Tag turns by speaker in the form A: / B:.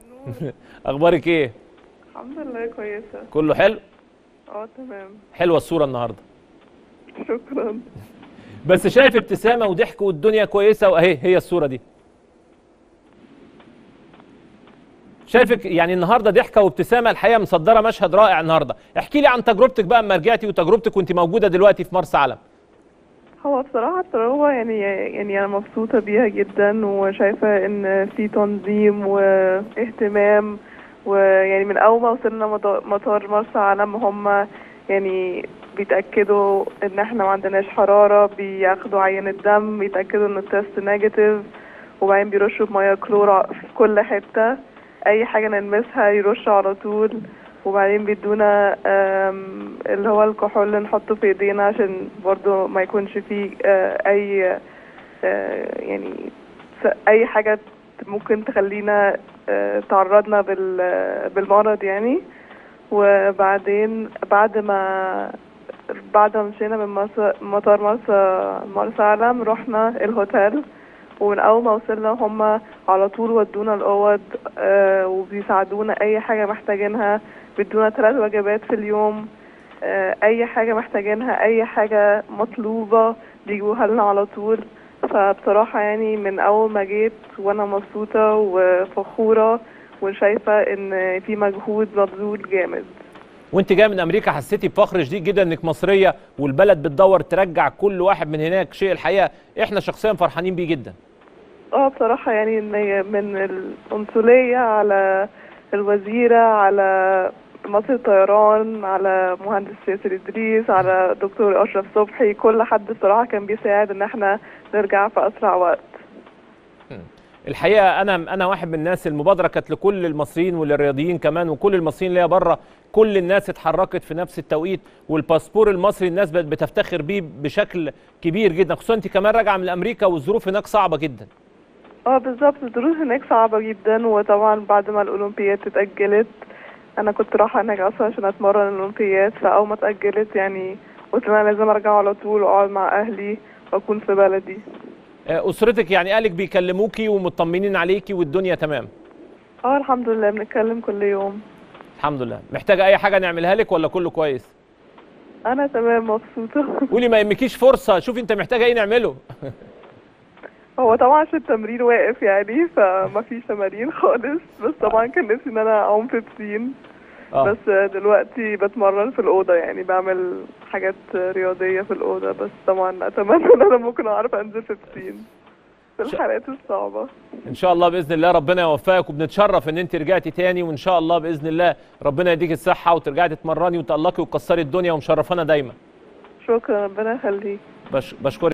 A: نور
B: اخبارك ايه
A: الحمد لله كويسة
B: كله حلو
A: اه تمام
B: حلوه الصوره النهارده
A: شكرا
B: بس شايف ابتسامه وضحك والدنيا كويسه واهي هي الصوره دي شايفك يعني النهارده ضحكه وابتسامه الحقيقه مصدره مشهد رائع النهارده احكي لي عن تجربتك بقى اما رجعتي وتجربتك وانت موجوده دلوقتي في مرسى علم
A: هو بصراحة التجربة يعني يعني أنا مبسوطة بيها جدا وشايفة إن في تنظيم واهتمام ويعني من أول ما وصلنا مطار- مطار مرسى علم هم يعني بيتأكدوا إن احنا ما عندناش حرارة بياخدوا عينة دم بيتأكدوا إن التست نيجاتيف وبعدين بيرشوا بمية كلور في كل حتة أي حاجة نلمسها يرشوا على طول وبعدين بيدونا آم، اللي هو الكحول اللي نحطه في ايدينا عشان برضو ما يكونش فيه آه، اي آه، يعني س- اي حاجة ممكن تخلينا آه، تعرضنا بال- بالمرض يعني وبعدين بعد ما بعد ما مشينا من مرسى مطار مرسى مرسى علم رحنا الهوتيل ومن اول ما وصلنا هم على طول ودونا الاوض آه، وبيساعدونا اي حاجه محتاجينها بيدونا ثلاث وجبات في اليوم آه، اي حاجه محتاجينها اي حاجه مطلوبه بيجيبوها لنا على طول فبصراحه يعني من اول ما جيت وانا مبسوطه وفخوره وشايفه ان في مجهود مبذول جامد
B: وانت جايه من امريكا حسيتي بفخر شديد جدا انك مصريه والبلد بتدور ترجع كل واحد من هناك شيء الحقيقه احنا شخصيا فرحانين بيه جدا
A: اه بصراحة يعني إن من القنصلية على الوزيرة على مصر الطيران على مهندس ياسر إدريس على دكتور أشرف صبحي كل حد بصراحة كان بيساعد إن احنا نرجع في أسرع وقت
B: الحقيقه انا انا واحد من الناس المبادره كانت لكل المصريين وللرياضيين كمان وكل المصريين اللي هي بره كل الناس اتحركت في نفس التوقيت والباسبور المصري الناس بقت بتفتخر بيه بشكل كبير جدا خصوصا انت كمان راجعه من امريكا والظروف هناك صعبه جدا
A: اه بالظبط الظروف هناك صعبة جدا وطبعا بعد ما الأولمبياد اتأجلت أنا كنت رايحة هناك أصلا عشان أتمرن الأولمبياد فأول ما اتأجلت يعني قلت إن أنا لازم أرجع على طول وأقعد مع أهلي وأكون في بلدي
B: آه، اسرتك يعني قالك بيكلموكي ومطمنين عليكي والدنيا تمام
A: اه الحمد لله بنتكلم كل يوم
B: الحمد لله محتاجه اي حاجه نعملها لك ولا كله كويس
A: انا تمام مبسوطه
B: قولي ما يهمكيش فرصه شوفي انت محتاجه ايه نعمله
A: هو طبعا عشان التمرين واقف يعني فما فيش تمارين خالص بس طبعا كان نفسي ان انا اعوم في بسين
B: اه
A: بس دلوقتي بتمرن في الاوضه يعني بعمل حاجات رياضيه في الاوضه بس طبعا اتمنى ان انا ممكن اعرف انزل في بسين في
B: ش-
A: الحالات الصعبه
B: ان شاء الله باذن الله ربنا يوفقك وبنتشرف ان انت رجعتي تاني وان شاء الله باذن الله ربنا يديك الصحه وترجعي تتمرني وتالقي وتكسري الدنيا ومشرفانا دايما
A: شكرا ربنا يخليك
B: بش بشكرك